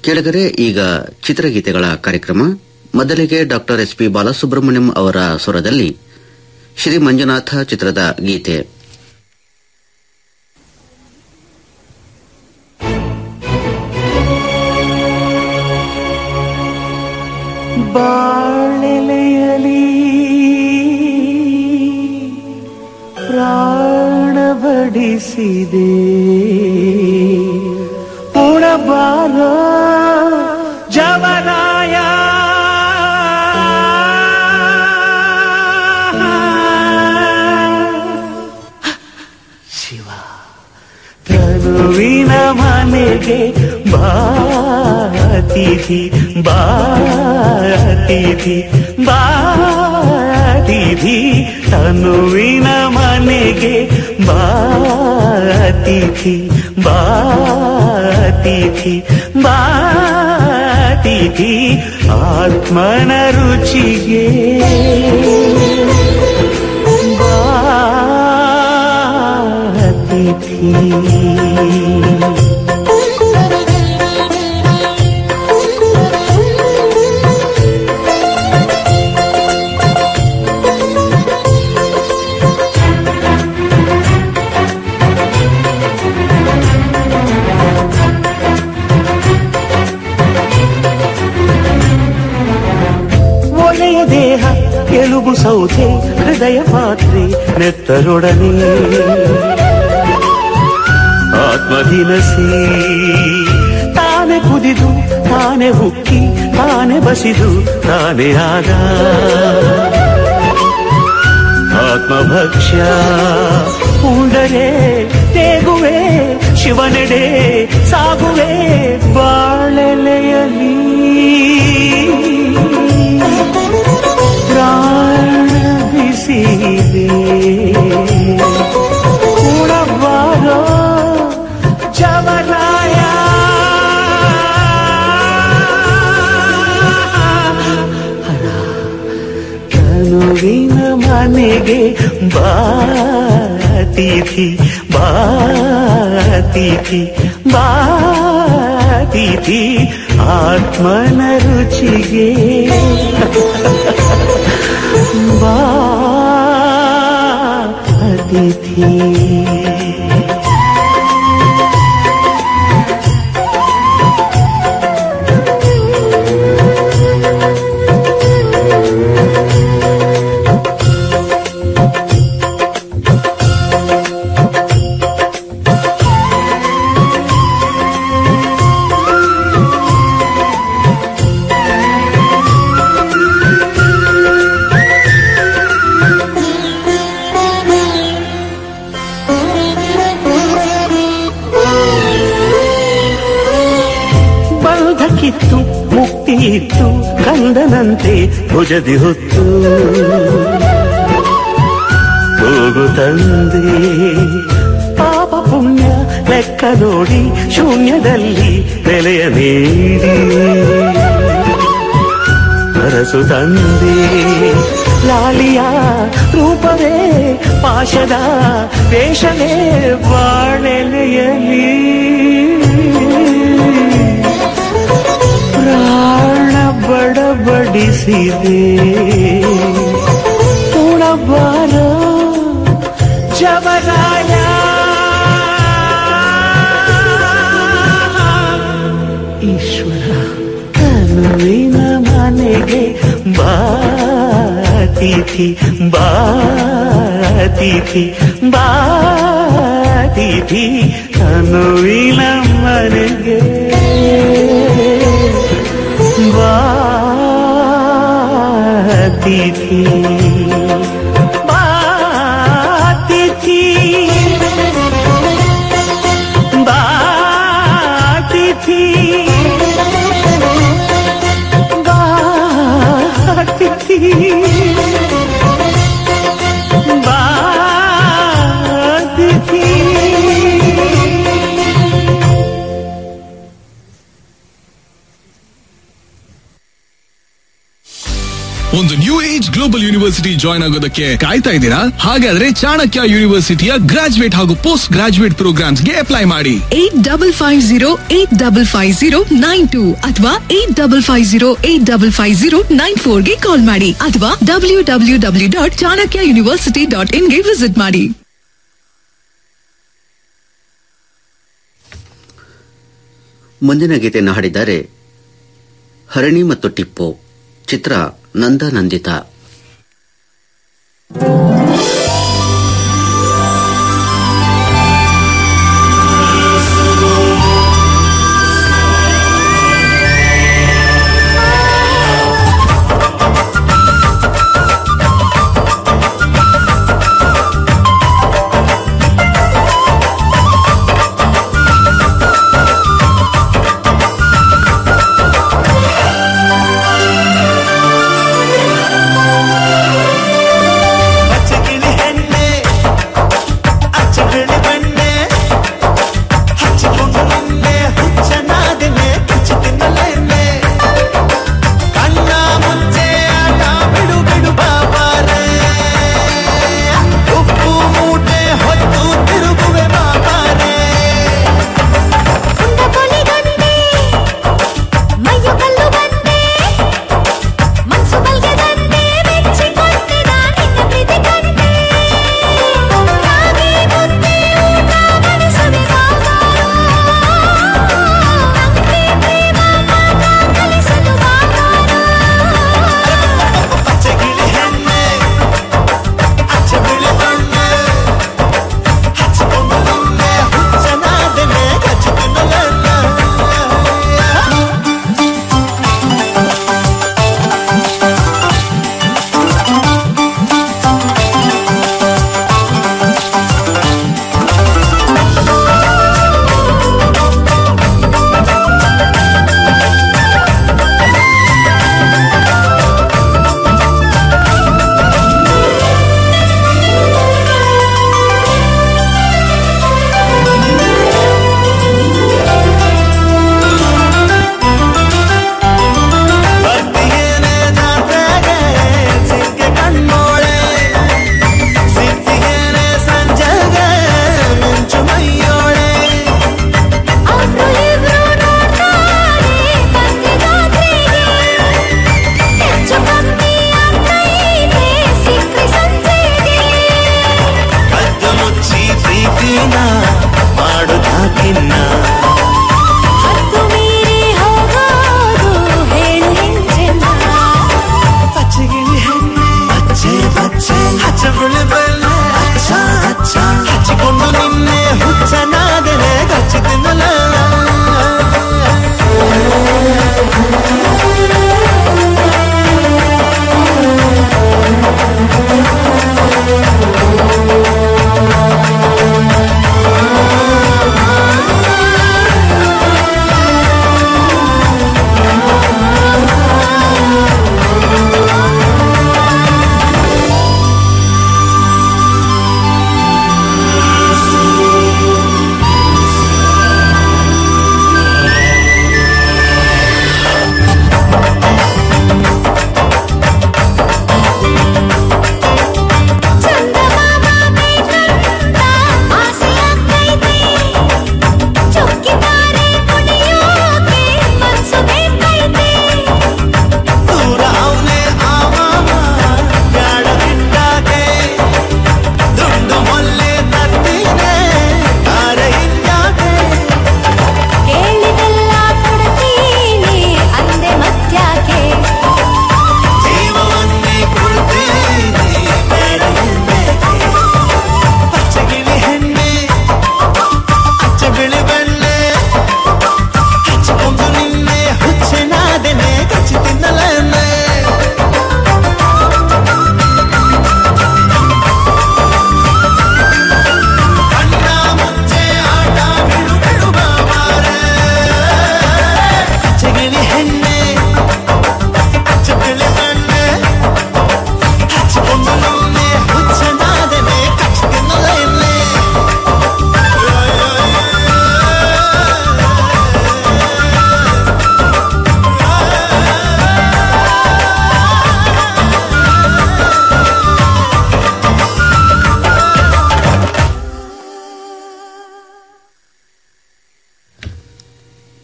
ಕೆಳಗರೆ ಈಗ ಚಿತ್ರಗೀತೆಗಳ ಕಾರ್ಯಕ್ರಮ ಮೊದಲಿಗೆ ಡಾಕ್ಟರ್ ಎಸ್ ಪಿ ಬಾಲಸುಬ್ರಹ್ಮಣ್ಯಂ ಅವರ ಸ್ವರದಲ್ಲಿ ಶ್ರೀ ಮಂಜುನಾಥ ಚಿತ್ರದ ಗೀತೆ ಬಾಳೆಲೆಯಲಿ ಪ್ರಾಣ ಬಡಿಸಿದೆ ಉಣಬಾರ ಜವನಾಯ ಶಿವ ತನುವಿನ ಮನೆಗೆ ಬಾತಿಥಿ ಬಾತಿಥಿ ಬಾತಿಥಿ ತನುವಿನ ಮನೆಗೆ ಬಾತಿಥಿ ಬಾತಿಥಿ ಬಾತಿಥಿ ಆತ್ಮನ ರುಚಿಗೆ ಬಾತಿಥಿ ಒಲೆಯ ದೇಹ ಎಲುಬು ಸೌತೆ ಹೃದಯ ಪಾತ್ರೆ ನೆತ್ತರೊಡನೆ ಆತ್ಮದಿನಸಿ ತಾನೆ ಕುದಿದು ತಾನೆ ಹುಕ್ಕಿ ತಾನೆ ಬಸಿದು ತಾನೇ ಆದ ಆತ್ಮಭಕ್ಷ್ಯ ಉಂಡರೆ ತೇಗುವೆ ಶಿವನೆಡೆ ಸಾಗುವೆ ಬಾಳೆಲೆಯಲಿ ಪ್ರಾಣ ಬಿಸಿದೆ ಉಣಬಾರೋ ಜವರಾಯ ಕನುವಿನ ಮನೆಗೆ ಬಾತಿಥಿ ಬಾತಿಥಿ ಬಾತಿಥಿ ಆತ್ಮನ ರುಚಿಗೆ ಬಾತಿಥಿ ಬಂಧಕ್ಕಿತ್ತು ಮುಕ್ತಿ ಇತ್ತು ಕಂದನಂತೆ ಭುಜದಿ ಹೊತ್ತು ಹೋಗು ತಂದೆ ಪಾಪ ಪುಣ್ಯ ಲೆಕ್ಕ ನೋಡಿ ಶೂನ್ಯದಲ್ಲಿ ಬೆಲೆಯ ನೀಡಿ ಅರಸು ತಂದೆ ಲಾಲಿಯ ರೂಪವೇ ಪಾಶದ ವೇಷವೇ ಬಾಳೆಲೆಯಲಿ ಪ್ರಾಣ ಬಡಬಡಿಸಿದೆ ಉಣಬಾರ ಜವರಾಯ ಈಶ್ವರ ಕನುವಿನ ಮನೆಗೆ ಬಾತಿಥಿ ಬಾತಿಥಿ ಬಾತಿಥಿ ಕನುವಿನ ಮನೆಗೆ ಬಾತಿಥಿ ಬಾತಿಥಿ ಬಾತಿಥಿ ಬಾತಿಥಿ ಬಾತಿಥಿ ಒಂದು new age global university join ಆಗೋದಕ್ಕೆ ಕಾಯ್ತಾ ಇದ್ದೀರಾ ಹಾಗಾದ್ರೆ ಚಾಣಕ್ಯ ಯೂನಿವರ್ಸಿಟಿಯ ಗ್ರಾಜುಯೇಟ್ ಹಾಗೂ ಪೋಸ್ಟ್ ಗ್ರಾಜುಯೇಟ್ ಪ್ರೋಗ್ರಾಮ್ಸ್ಗೆ ಅಪ್ಲೈ ಮಾಡಿ eight double five zero eight double five zero nine two ಅಥವಾ eight double five zero eight double five zero nine ಫೋರ್ಗೆ ಕಾಲ್ ಮಾಡಿ ಅಥವಾ W W W dot Chanakya university dot ಇನ್ಗೆ ವಿಸಿಟ್ ಮಾಡಿ ಮುಂದಿನ ಗೀತೆಯನ್ನು ಹಾಡಿದ್ದಾರೆ ಹರಣಿ ಮತ್ತು ಟಿಪ್ಪು ಚಿತ್ರ ನಂದ ನಂದಿತ ಿ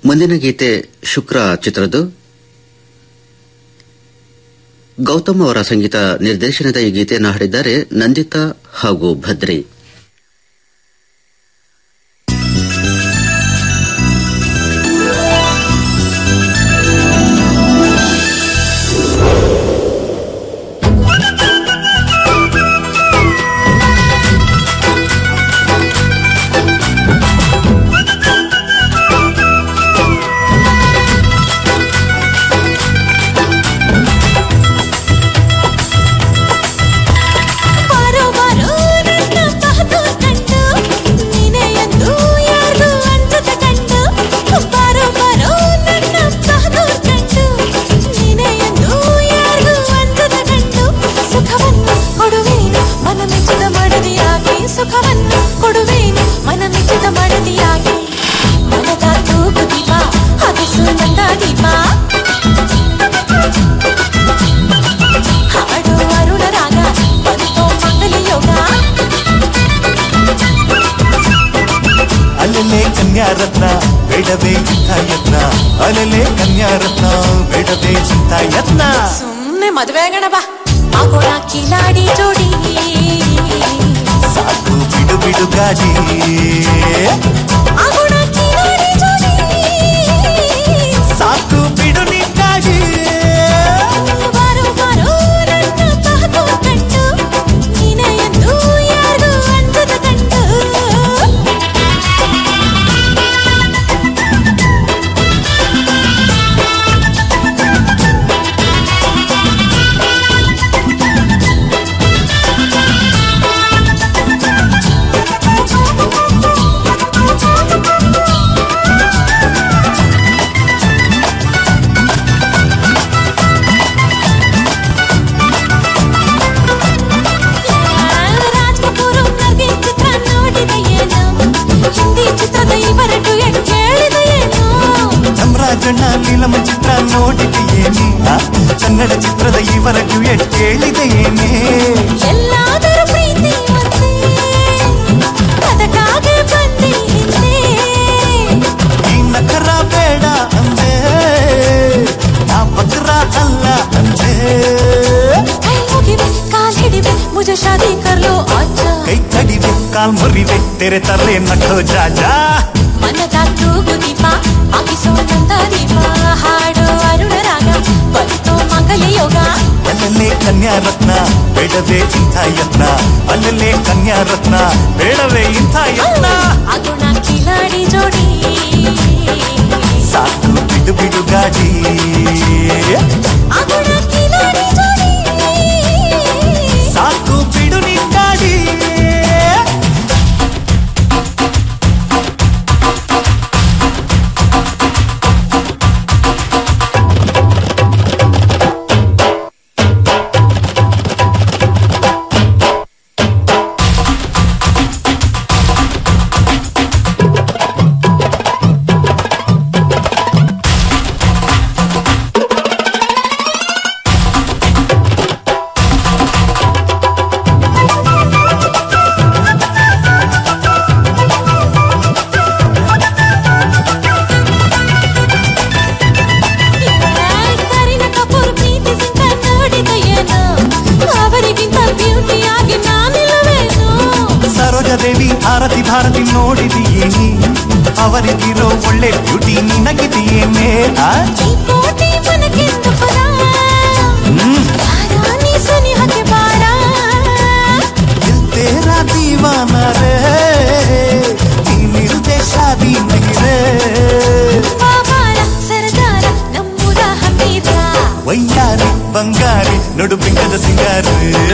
ಮುಂದಿನ ಗೀತೆ ಶುಕ್ರ ಚಿತ್ರದ್ದು ಗೌತಮ್ ಅವರ ಸಂಗೀತ ನಿರ್ದೇಶನದ ಈ ಗೀತೆಯನ್ನು ಹಾಡಿದ್ದಾರೆ ನಂದಿತಾ ಹಾಗೂ ಭದ್ರಿ ಬಾರೋ ಬಾರೋ ನನ್ನ ಬಹದ್ದೂರ್ ಕಂಡು ನೀನೇ ಎಂದು ಯಾರ್ದು ಅಂಜದ ಕಂಡು ಬಾರೋ ಬಾರೋ ನನ್ನ ಬಹದ್ದೂರ್ ಕಂಡು ನೀನೇ ಎಂದು ಯಾರ್ದು ಅಂಜದ ಕಂಡು ಸುಖವನ್ನು ಕೊಡುವೇನು ಮನ ಮೆಚ್ಚಿದ ಮಡದಿಯಾಗಿ ಸುಖವನ್ನು ಕೊಡುವೇನು ಮನ ಮೆಚ್ಚಿದ ಮಡದಿಯಾಗಿ ಮನದ ತೂಗು ದೀಪ ಹದಿಸು ನಂದ ದೀಪ ಹಾಡು ಅರುಣ ರಾಗ ಬಂತೋ ಮಂಗಲ ಯೋಗ ಅಲ್ಲಲೇ ಕನ್ಯಾರತ್ನ ಬೇಡವೇ ಇಂಥ ಯತ್ನ ಅಲ್ಲಲೇ ಕನ್ಯಾರತ್ನ ಬೇಡವೇ ಇಂಥ ಯತ್ನ ಸುಮ್ನೆ ಮದುವೆ ಆಗೋಣ ಬಾ ಆಗೋಣ ಕಿಲಾಡಿ ಜೋಡಿ ಸಾಕು ಬಿಡು ಬಿಡು ಗಾಡಿ ಆಗೋಣ ಕಿಲಾಡಿ ಜೋಡಿ ಸಾಕು ಬಿಡು ನೀ ಗಾಡಿ ಬಾರೋ ಬಾರೋ ನನ್ನ ಬಹದ್ದೂರ್ ಕಂಡು ನೀನೇ ಎಂದು ಯಾರ್ದು ಅಂಜದ ಕಂಡು ರಾಜ್ ಕಪೂರ್ ನರ್ಗೆ ಚಿತ್ರ ನೋಡಿದ ಏನು ಹಿಂದಿ ಚಿತ್ರದ ಇವರ ಡುಯೆಟ್ ಕೇಳಿದ ಏನು ನಮ್ರಾಜಣ್ಣ ನೀಲಮ ಚಿತ್ರ ನೋಡಿದೆ ಏನಿ ಆ? ಕನ್ನಡ ಚಿತ್ರದ ಇವರ ಡ್ಯೂಯೆಟ್ ಕೇಳಿದೆ ಏನೇ ಎಲ್ಲಾದರೂ ಪ್ರೀತಿ ಒಂದೇ ಅದಕ್ಕಾಗಿ ಬಂದೆ ಹಿಂದೆ ಈ ನಕರ ಬೇಡ ಅಂದೆ ನಾ ಬಕ್ರ ಅಲ್ಲ ಅಂದೆ ಕೈ ಮುಗಿವೆ ಕಾಲ್ ಹಿಡಿವೆ ಮುಜೆ ಶಾದಿ ಕರ್ಲೋ ಅಜ್ಜ ಕೈ ಕಡಿವೆ ಕಾಲ್ ಮುರಿವೆ ತೆರೆ ತರ್ಲೆ ನಖೋ ಜಾಜಾ ಮನದ ತೂಗು ದೀಪ ಆಗಿಸೋ ನಂದ ದೀಪ ಹಾಡು ಅರುಣ ರಾಗ ಬಂತೋ ಮಂಗಲ ಯೋಗ ಅಲ್ಲಲ್ಲೇ ಕನ್ಯಾರತ್ನ ಬೇಡವೇ ಇಂಥ ಯತ್ನ ಅಲ್ಲಲ್ಲೇ ಕನ್ಯಾರತ್ನ ಬೇಡವೇ ಇಂಥ ಯತ್ನ ಆಗೋಣ ಕಿಲಾಡಿ ಜೋಡಿ ಸಾಕು ಬಿಡು ಬಿಡು ಗಾಡಿ ಆಗೋಣ ಕಿಲಾಡಿ ಜೋಡಿ ಸಾಕು ಬಿಡು ನಿನ್ ಗಾಡಿ ಕರೀನ ಕಪೂರ್ ಪ್ರೀತಿ ಸಿಂಗ ನೋಡಿದ ಏನು ಅವರಿಗಿಂತ ಬ್ಯೂಟಿಯಾಗಿ ನಾನಿಲ್ಲವೇನು ಸರೋಜದೇವಿ ಆರತಿ ಭಾರತಿ ನೋಡಿದೀಯೇನಿ ಅವರಿಗಿರೋ ಒಳ್ಳೆ ಬ್ಯೂಟಿ ನಿನಗಿದೆಯೇನೇ ಆ? ಈ ಕೋಟಿ ಮನಕ್ಕೆಂದು ಪದ ಹ್ಮ್ ರಾಣಿ ಸನಿಹಕ್ಕೆ ಬಾರ ದಿಲ್ ತೇರಾ ದೀವಾನ ರೇ ನೀನಿಲ್ದೆ ಶಾದಿ ನಹಿರೇ ಬಾಬಾರ ಸರದಾರ ನಮ್ಮೂರ ಹಮೀರ ವಯ್ಯಾರಿ ಬಂಗಾರಿ ನಡು ಬಿಂಗದ ಸಿಂಗಾರಿ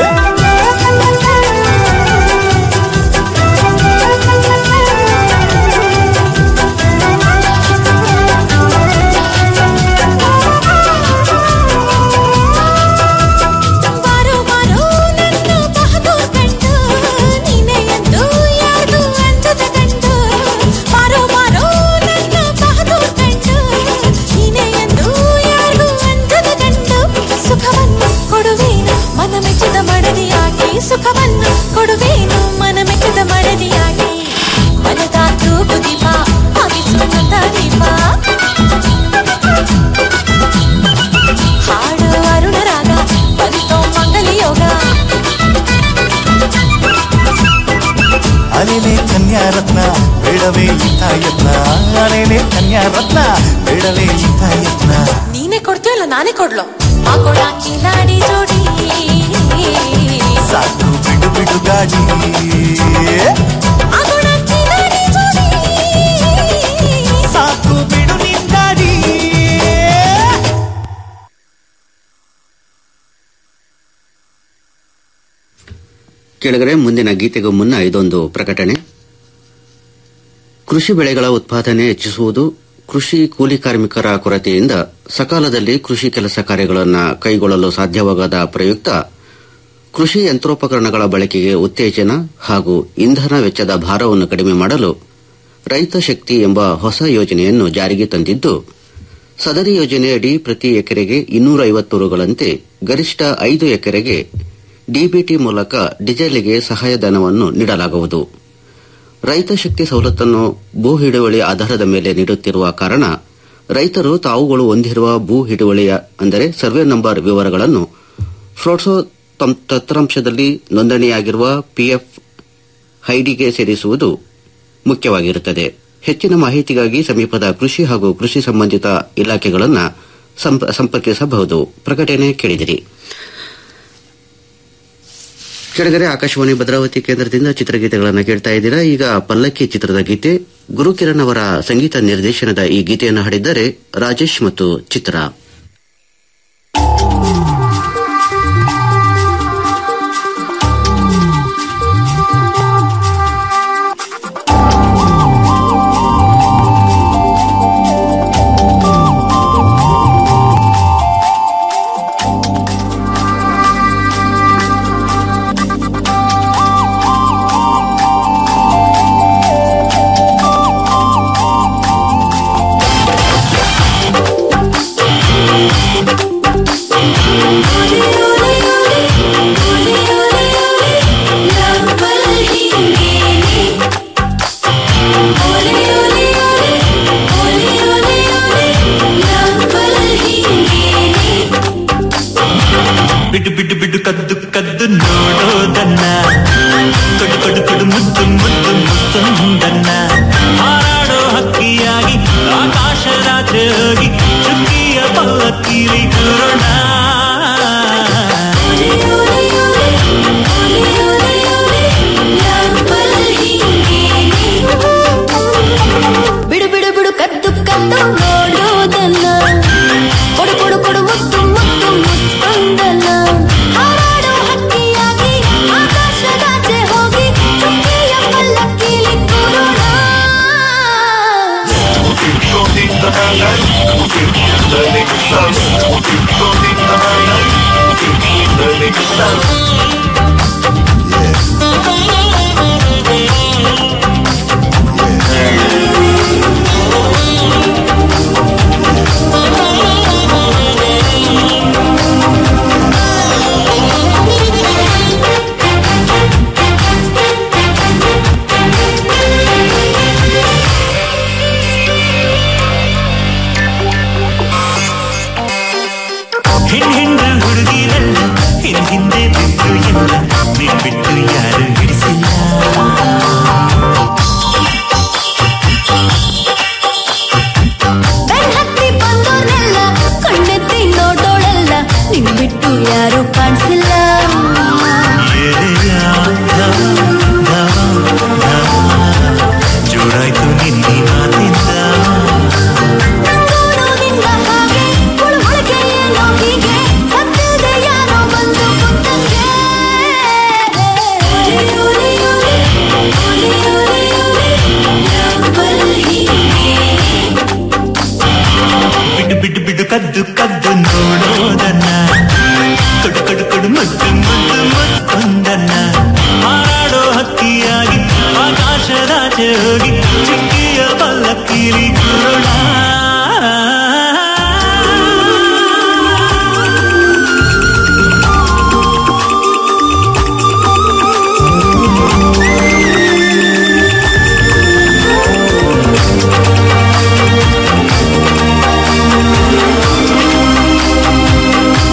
ಬಾರೋ ಬಾರೋ ನನ್ನ ಬಹದ್ದೂರ್ ಕಂಡು ನೀನೇ ಎಂದು ಯಾರ್ದು ಅಂಜದ ಕಂಡು ಬಾರೋ ಬಾರೋ ನನ್ನ ಬಹದ್ದೂರ್ ಕಂಡು ನೀನೇ ಎಂದು ಯಾರ್ದು ಅಂಜದ ಕಂಡು ಸುಖವನ್ನು ಕೊಡುವೇನು ಮನ ಮೆಚ್ಚಿದ ಮಡದಿಯ ಬೇಡವೇ ಇಂಥ ಯತ್ನ ಅರೇನೆ ಕನ್ಯಾ ರತ್ನ ಬೇಡವೇ ಇಂಥ ಯತ್ನ ನೀನೇ ಕೊಡ್ತೀಯಲ್ಲ ನಾನೇ ಕೊಡ್ಲು ಹಾಕೊಳ ಕಿಲಾಡಿ ಜೋಡಿ ಸಾಕು ಬಿಡು ಬಿಡು ಗಾಡಿ ಹಾಕೊಳ ಕಿಲಾಡಿ ಜೋಡಿ ಸಾಕು ಬಿಡು ನಿನ್ ಗಾಡಿ ಕೆಳಗಡೆ ಮುಂದಿನ ಗೀತೆಗೂ ಮುನ್ನ ಇದೊಂದು ಪ್ರಕಟಣೆ ಕೃಷಿ ಬೆಳೆಗಳ ಉತ್ಪಾದನೆ ಹೆಚ್ಚಿಸುವುದು ಕೃಷಿ ಕೂಲಿ ಕಾರ್ಮಿಕರ ಕೊರತೆಯಿಂದ ಸಕಾಲದಲ್ಲಿ ಕೃಷಿ ಕೆಲಸ ಕಾರ್ಯಗಳನ್ನು ಕೈಗೊಳ್ಳಲು ಸಾಧ್ಯವಾಗದ ಪ್ರಯುಕ್ತ ಕೃಷಿ ಯಂತ್ರೋಪಕರಣಗಳ ಬಳಕೆಗೆ ಉತ್ತೇಜನ ಹಾಗೂ ಇಂಧನ ವೆಚ್ಚದ ಭಾರವನ್ನು ಕಡಿಮೆ ಮಾಡಲು ರೈತ ಶಕ್ತಿ ಎಂಬ ಹೊಸ ಯೋಜನೆಯನ್ನು ಜಾರಿಗೆ ತಂದಿದ್ದು ಸದರಿ ಯೋಜನೆಯಡಿ ಪ್ರತಿ ಎಕರೆಗೆ ಇನ್ನೂರ ಐವತ್ತು ರುಗಳಂತೆ ಗರಿಷ್ಠ ಐದು ಎಕರೆಗೆ ಡಿಬಿಟಿ ಮೂಲಕ ಡೀಸೆಲ್ಗೆ ಸಹಾಯಧನವನ್ನು ನೀಡಲಾಗುವುದು ರೈತ ಶಕ್ತಿ ಸವಲತ್ತನ್ನು ಭೂ ಹಿಡುವಳಿ ಆಧಾರದ ಮೇಲೆ ನೀಡುತ್ತಿರುವ ಕಾರಣ ರೈತರು ತಾವುಗಳು ಹೊಂದಿರುವ ಭೂ ಹಿಡುವಳಿಯ ಅಂದರೆ ಸರ್ವೆ ನಂಬರ್ ವಿವರಗಳನ್ನು ಫ್ರೋಟ್ಸೋ ತಂ- ತಂತ್ರಾಂಶದಲ್ಲಿ ನೋಂದಣಿಯಾಗಿರುವ ಪಿಎಫ್ ಐಡಿಗೆ ಸೇರಿಸುವುದು ಮುಖ್ಯವಾಗಿರುತ್ತದೆ ಹೆಚ್ಚಿನ ಮಾಹಿತಿಗಾಗಿ ಸಮೀಪದ ಕೃಷಿ ಹಾಗೂ ಕೃಷಿ ಸಂಬಂಧಿತ ಇಲಾಖೆಗಳನ್ನು ಸಂಪ- ಸಂಪರ್ಕಿಸಬಹುದು ಪ್ರಕಟಣೆ ಕೇಳಿದಿರಿ ಕೆಳಗಡೆ ಆಕಾಶವಾಣಿ ಭದ್ರಾವತಿ ಕೇಂದ್ರದಿಂದ ಚಿತ್ರಗೀತೆಗಳನ್ನು ಕೇಳ್ತಾ ಇದ್ದೀರಾ ಈಗ ಪಲ್ಲಕ್ಕಿ ಚಿತ್ರದ ಗೀತೆ ಗುರುಕಿರಣ್ ಅವರ ಸಂಗೀತ ನಿರ್ದೇಶನದ ಈ ಗೀತೆಯನ್ನು ಹಾಡಿದ್ದಾರೆ ರಾಜೇಶ್ ಮತ್ತು ಚಿತ್ರ ಬಿಡು ಬಿಡು ಬಿಡು ಕದ್ದು ಕದ್ದು ನೋಡೋದನ್ನ ಕೊಡು ಕೊಡು ಕೊಡು ಮುದ್ದು ಮುದ್ದು ಮುತ್ತೊಂದನ್ನ ಹಾರಾಡೋ ಹಕ್ಕಿಯಾಗಿ ಆಕಾಶ ರಾತ್ರಿ ಹೋಗಿ ಚುಕ್ಕಿಯ ಪಲ್ಲಕ್ಕಿಲಿ ಕೂರೋಣ ಬಿಡು ಬಿಡು ಬಿಡು ಕದ್ದು ಕದ್ದು ನೋಡೋದನ್ನ ಕೊಡು ಕೊಡು ಕೊಡು ಮುತ್ತು ಮುತ್ತು ಮುತ್ತೊಂದನ್ನ ಹಾರಾಡೋ ಹಕ್ಕಿಯಾಗಿ ಆಕಾಶದಾಚೆ ಹೋಗಿ ಚುಕ್ಕಿಯ ಪಲ್ಲಕ್ಕಿಲಿ ಕೂರೋಣ ಹೆಣ್ ಹೆಣ್ಣು ಹುಡುಗಿರಲ್ಲ ಹಿಂದ್ ಹಿಂದೆ ಬಿದ್ದು ಎಲ್ಲ ನಿನ್ ಬಿಟ್ಟು ಯಾರು ಹಿಡಿಸಿಲ್ಲ ಬೆನ್ ಹತ್ತಿ ಬಂದೋರ್ನೆಲ್ಲ ಕಣ್ಣೆತ್ತಿ ನೋಡೋಳಲ್ಲ ನಿನ್ ಬಿಟ್ಟು ಯಾರು ಕಾಣಿಸಿಲ್ಲ ಎದೆಯ ಧವ, ಧವ, ಧವ. ಜೋರಾಯ್ತು ನಿನ್ನಿ ಮಾತಿಂದ ನಂಗೋಡೋದಿಂದ ಹಾಗೆ ಉಳುವಳಿಗೆ ಏನೋ ಹೀಗೆ ಸತ್ತಿದೆ ಯಾರೋ ಬಂದು ಮುತ್ತಕ್ಕೆ ಒಲಿ, ಒಲಿ, ಒಲಿ, ಒಲಿ, ಒಲಿ, ಯಾವಲ್ ಹೀಗೆ ಬಿಡು ಬಿಡು ಬಿಡು ಕದ್ದು ಕದ್ದು ನೋಡೋದನ್ನ ಕೊಡು ಕೊಡು ಕೊಡು ಮುದ್ದು ಮುದ್ದು ಮುತ್ತೊಂದನ್ನ ಹಾರಾಡೋ ಹಕ್ಕಿಯಾಗಿ ಆಕಾಶದಾಚೆ ಹೋಗಿ ಚುಕ್ಕಿಯ ಪಲ್ಲಕ್ಕಿಲಿ ಕೂರೋಣ ಿ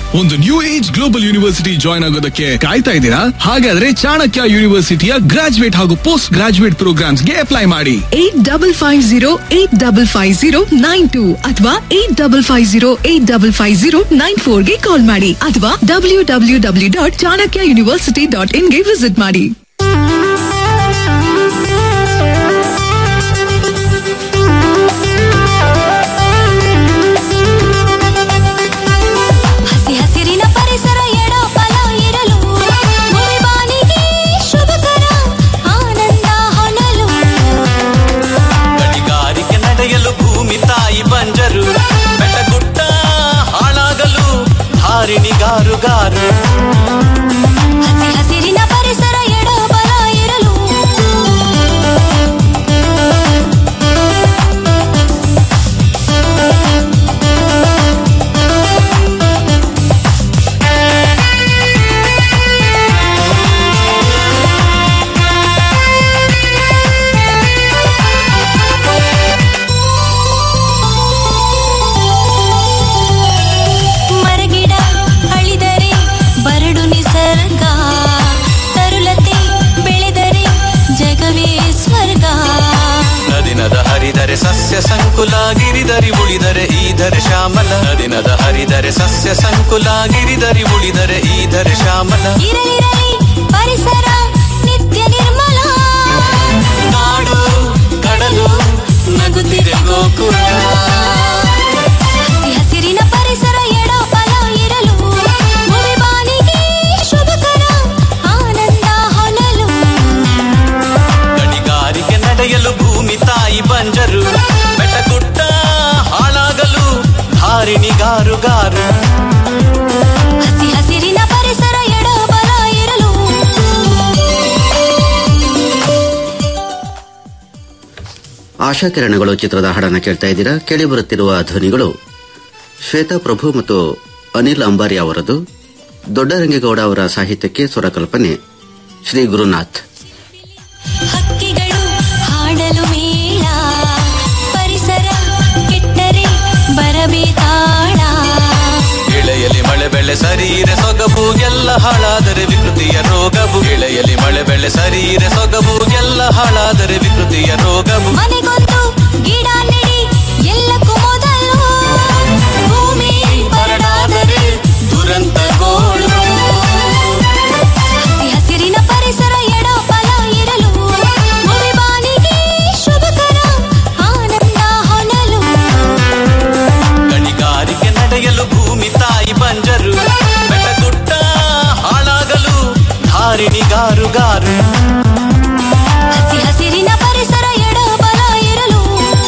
ಒಂದು new age global university join ಆಗೋದಕ್ಕೆ ಕಾಯ್ತಾ ಇದ್ದೀರಾ ಹಾಗಾದ್ರೆ ಚಾಣಕ್ಯ ಯೂನಿವರ್ಸಿಟಿಯ ಗ್ರಾಜುಯೇಟ್ ಹಾಗೂ ಪೋಸ್ಟ್ ಗ್ರಾಜುಯೇಟ್ ಪ್ರೋಗ್ರಾಮ್ಸ್ಗೆ ಅಪ್ಲೈ ಮಾಡಿ eight double five zero eight double five zero nine two ಅಥವಾ eight double five zero eight double five zero nine ಫೋರ್ಗೆ ಕಾಲ್ ಮಾಡಿ ಅಥವಾ W W W dot Chanakya university dot ಇನ್ಗೆ ವಿಸಿಟ್ ಮಾಡಿ ಹಸಿ ಹಸಿರಿನ ಪರಿಸರ ಎಡೋ ಫಲ ಇರಲು ಮುಳಿಬಾನಿಗೆ ಶುಭಕರ ಆನಂದ ಹೊನಲು ಗಣಿಗಾರಿಕೆ ನಡೆಯಲು ಭೂಮಿ ತಾಯಿ ಬಂಜರು ಬೆಟ್ಟಗುಡ್ಡ ಹಾಳಾಗಲು ಧಾರಿಣಿಗಾರುಗಾರು ಹಸಿ ಹಸಿರಿನ ಪರಿಸರ ಎಡೋ ಫಲ ಇರಲು ಮರಗಿಡ ಅಳಿದರೆ ಬರಡು ನಿಸರ್ಗ ತರುಲತೆ ಬೆಳೆದರೆ ಜಗವೇ ಸ್ವರ್ಗ ನದಿನದ ಹರಿದರೆ ಸಸ್ಯ ಸಂಕುಲ ಗಿರಿದರಿ ಉಳಿದರೆ ಈಧರೆ ಶ್ಯಾಮಲ ನದಿನದ ಹರಿದರೆ ಸಸ್ಯ ಸಂಕುಲ ಗಿರಿದರಿ ಉಳಿದರೆ ಈಧರೆ ಶ್ಯಾಮಲ ಇರಲಿರಲಿ ಪರಿಸರ ನಿತ್ಯ ನಿರ್ಮಲ ನಾಡು ಕಡಲು ನಗುತ್ತಿದೆ ಗೋಕುಲ ಹಸಿ ಹಸಿರಿನ ಪರಿಸರ ಎಡೋ ಫಲ ಇರಲು ಮುಳಿಬಾನಿಗೆ ಶುಭಕರ ಆನಂದ ಹೊನಲು ಗಣಿಗಾರಿಕೆ ನಡೆಯಲು ಭೂಮಿ ತಾಯಿ ಬಂಜರು ಬೆಟ್ಟಗುಡ್ಡ ಹಾಳಾಗಲು ಧಾರಿಣಿಗಾರುಗಾರು ಹಸಿ ಹಸಿರಿನ ಪರಿಸರ ಎಡೋ ಫಲ ಇರಲು ಆಶಾಕಿರಣಗಳು ಚಿತ್ರದ ಹಾಡನ್ನು ಕೇಳ್ತಾ ಇದ್ದೀರಾ ಕೇಳಿ ಬರುತ್ತಿರುವ ಧ್ವನಿಗಳು ಶ್ವೇತಾ ಪ್ರಭು ಮತ್ತು ಅನಿಲ್ ಅಂಬಾರಿ ಅವರದು ದೊಡ್ಡರಂಗೇಗೌಡ ಅವರ ಸಾಹಿತ್ಯಕ್ಕೆ ಸ್ವರಕಲ್ಪನೆ ಶ್ರೀ ಗುರುನಾಥ್ ಹಕ್ಕಿಗಳು ಹಾಡಲು ಮೇಳ ಪರಿಸರ ಕೆಟ್ಟರೆ ಬರಬೇತಾಳ ಇಳೆಯಲಿ ಮಳೆ ಬೆಳೆ ಸರೀರೆ ಸೊಗಬು ಎಲ್ಲ ಹಾಳಾದರೆ ವಿಕೃತಿಯ ರೋಗವು ಇಳೆಯಲಿ ಮಳೆ ಬೆಳೆ ಸರೀರೆ ಸೊಗಬು ಎಲ್ಲ ಹಾಳಾದರೆ ವಿಕೃತಿಯ ರೋಗವು ಮನೆಗೊಂದು ಗಿಡ ನೆಡಿ ಎಲ್ಲಕ್ಕೂ ಮೊದಲು ಭೂಮಿ ಬರಡಾದರೆ ದುರಂತ ಗೋಳು ಹಸಿ ಹಸಿರಿನ ಪರಿಸರ ಎಡೋ ಫಲ ಇರಲು ಮುಳಿಬಾನಿಗೆ ಶುಭಕರ ಆನಂದ ಹೊನಲು ಗಣಿಗಾರಿಕೆ ನಡೆಯಲು ಭೂಮಿ ತಾಯಿ ಬಂಜರು ಬೆಟ್ಟಗುಡ್ಡ ಹಾಳಾಗಲು ಧಾರಿಣಿಗಾರುಗಾರು ಹಸಿ ಹಸಿರಿನ ಪರಿಸರ ಎಡೋ ಫಲ ಇರಲು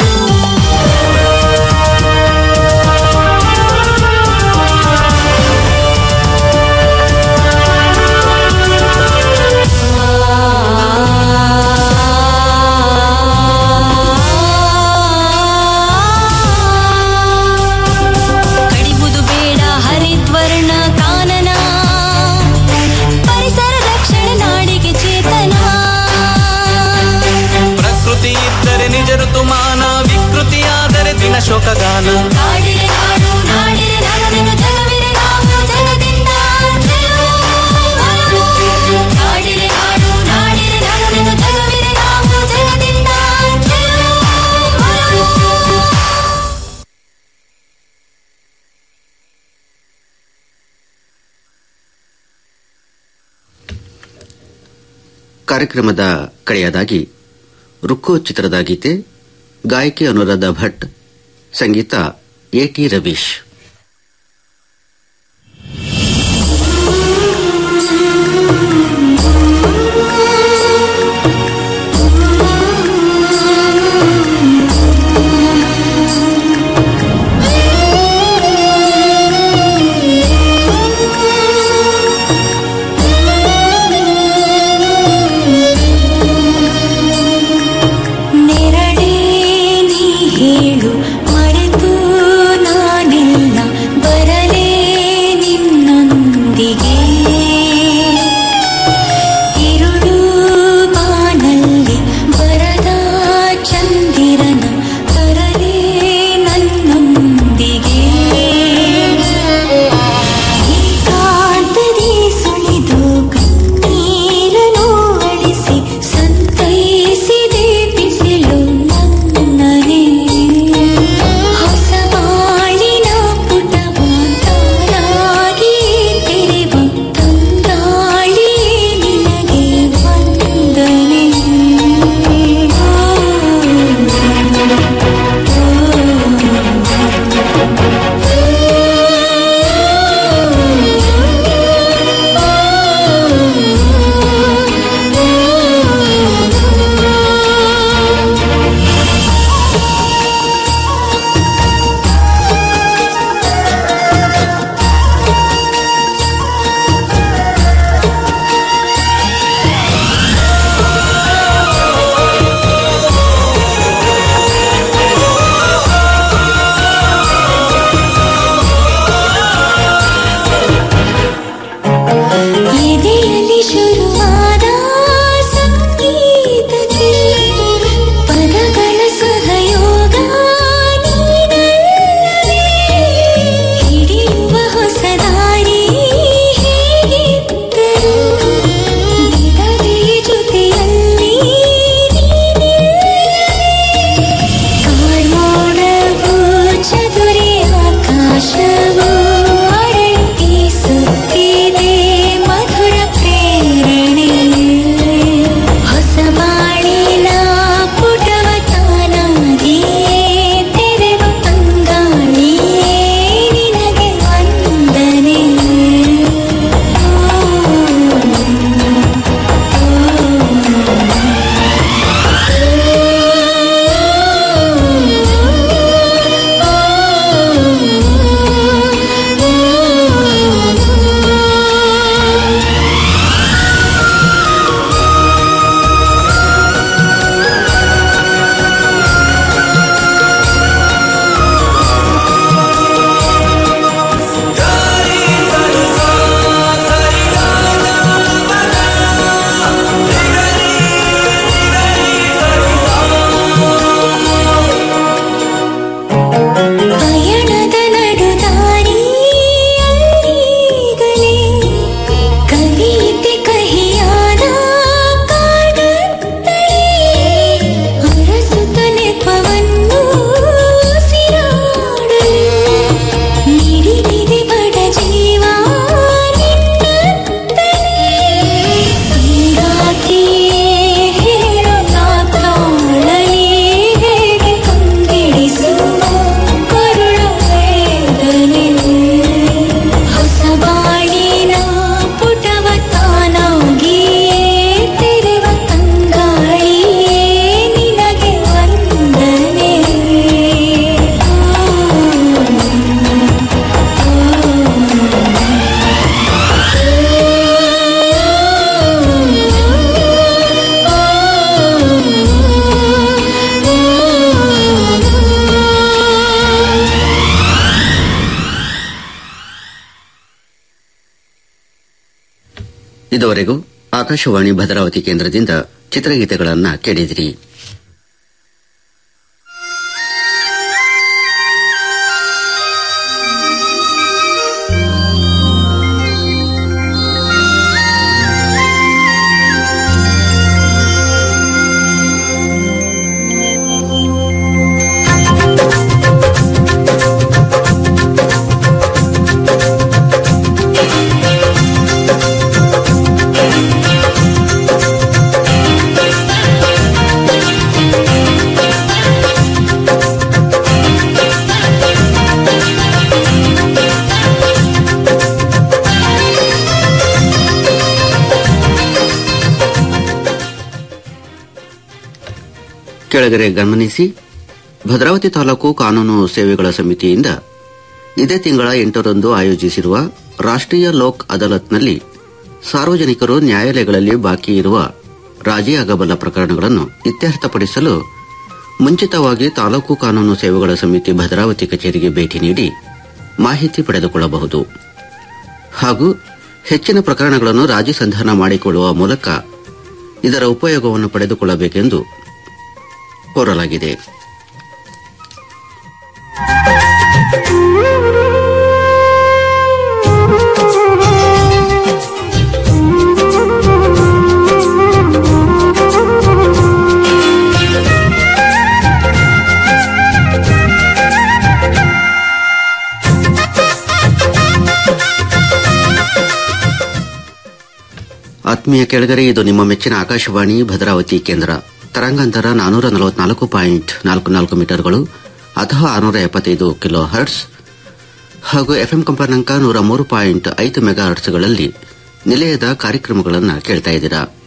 ಕಡಿಬುದು ಬೇಡ ಹರಿದ್ವರ್ಣ ಕಾನನ ಪರಿಸರ ರಕ್ಷಣೆ ನಾಡಿಗೆ ಚೇತನ ಪ್ರಕೃತಿ ಇದ್ದರೆ ನಿಜ ಋತುಮಾನ ವಿಕೃತಿಯಾದರೆ ದಿನ ಶೋಕಗಾನ ಕಾಡಿರೆ ನಾಡು ನಾಡಿರೆ ನಗರನು ಜಗವಿರೆ ನಾವು ಜಗದಿಂದ ಗೆಲುವು ಒಲವು. ಕಾಡಿರೆ ನಾಡು ನಾಡಿರೆ ನಗರನು ಜಗವಿರೆ ನಾವು ಜಗದಿಂದ ಗೆಲುವು ಒಲವು. ಕಾರ್ಯಕ್ರಮದ ಕಡೆಯದಾಗಿ ರುಕ್ಕೋ ಚಿತ್ರದ ಗೀತೆ ಗಾಯಕಿ ಅನುರಾಧ ಭಟ್ ಸಂಗೀತ ಎಟಿ ರವೀಶ್ ನೆರಳೇ ನೀ ಹೇಳು ಮರೆತು ನಾನೆಲ್ಲ ಇದುವರೆಗೂ ಆಕಾಶವಾಣಿ ಭದ್ರಾವತಿ ಕೇಂದ್ರದಿಂದ ಚಿತ್ರಗೀತೆಗಳನ್ನ ಕೇಳಿದಿರಿ ಕೆಳಗರೆ ಗಮನಿಸಿ ಭದ್ರಾವತಿ ತಾಲೂಕು ಕಾನೂನು ಸೇವೆಗಳ ಸಮಿತಿಯಿಂದ ಇದೇ ತಿಂಗಳ ಎಂಟರಂದು ಆಯೋಜಿಸಿರುವ ರಾಷ್ಟ್ರೀಯ ಲೋಕ್ ಅದಾಲತ್ನಲ್ಲಿ ಸಾರ್ವಜನಿಕರು ನ್ಯಾಯಾಲಯಗಳಲ್ಲಿ ಬಾಕಿ ಇರುವ ರಾಜಿ ಆಗಬಲ್ಲ ಪ್ರಕರಣಗಳನ್ನು ಇತ್ಯರ್ಥಪಡಿಸಲು ಮುಂಚಿತವಾಗಿ ತಾಲೂಕು ಕಾನೂನು ಸೇವೆಗಳ ಸಮಿತಿ ಭದ್ರಾವತಿ ಕಚೇರಿಗೆ ಭೇಟಿ ನೀಡಿ ಮಾಹಿತಿ ಪಡೆದುಕೊಳ್ಳಬಹುದು ಹಾಗೂ ಹೆಚ್ಚಿನ ಪ್ರಕರಣಗಳನ್ನು ರಾಜಿ ಸಂಧಾನ ಮಾಡಿಕೊಳ್ಳುವ ಮೂಲಕ ಇದರ ಉಪಯೋಗವನ್ನು ಪಡೆದುಕೊಳ್ಳಬೇಕೆಂದು ಕೋರಲಾಗಿದೆ ಆತ್ಮೀಯ ಕೆಳಗರೆ ಇದು ನಿಮ್ಮ ಮೆಚ್ಚಿನ ಆಕಾಶವಾಣಿ ಭದ್ರಾವತಿ ಕೇಂದ್ರ ತರಂಗಾಂತರ ನಾನೂರ ನಲವತ್ನಾಲ್ಕು ಪಾಯಿಂಟ್ ನಾಲ್ಕು ನಾಲ್ಕು ಮೀಟರ್ಗಳು ಅಥವಾ ಆರುನೂರ ಎಪ್ಪತ್ತೈದು ಕಿಲೋ ಹರ್ಟ್ಸ್ ಹಾಗೂ ಎಫ್ಎಂ ಕಂಪನಾಂಕ ನೂರ ಮೂರು ಪಾಯಿಂಟ್ ಐದು ಮೆಗಾ ಹರ್ಟ್ಸ್ಗಳಲ್ಲಿ ನಿಲಯದ ಕಾರ್ಯಕ್ರಮಗಳನ್ನು ಕೇಳ್ತಾ ಇದ್ದೀರಾ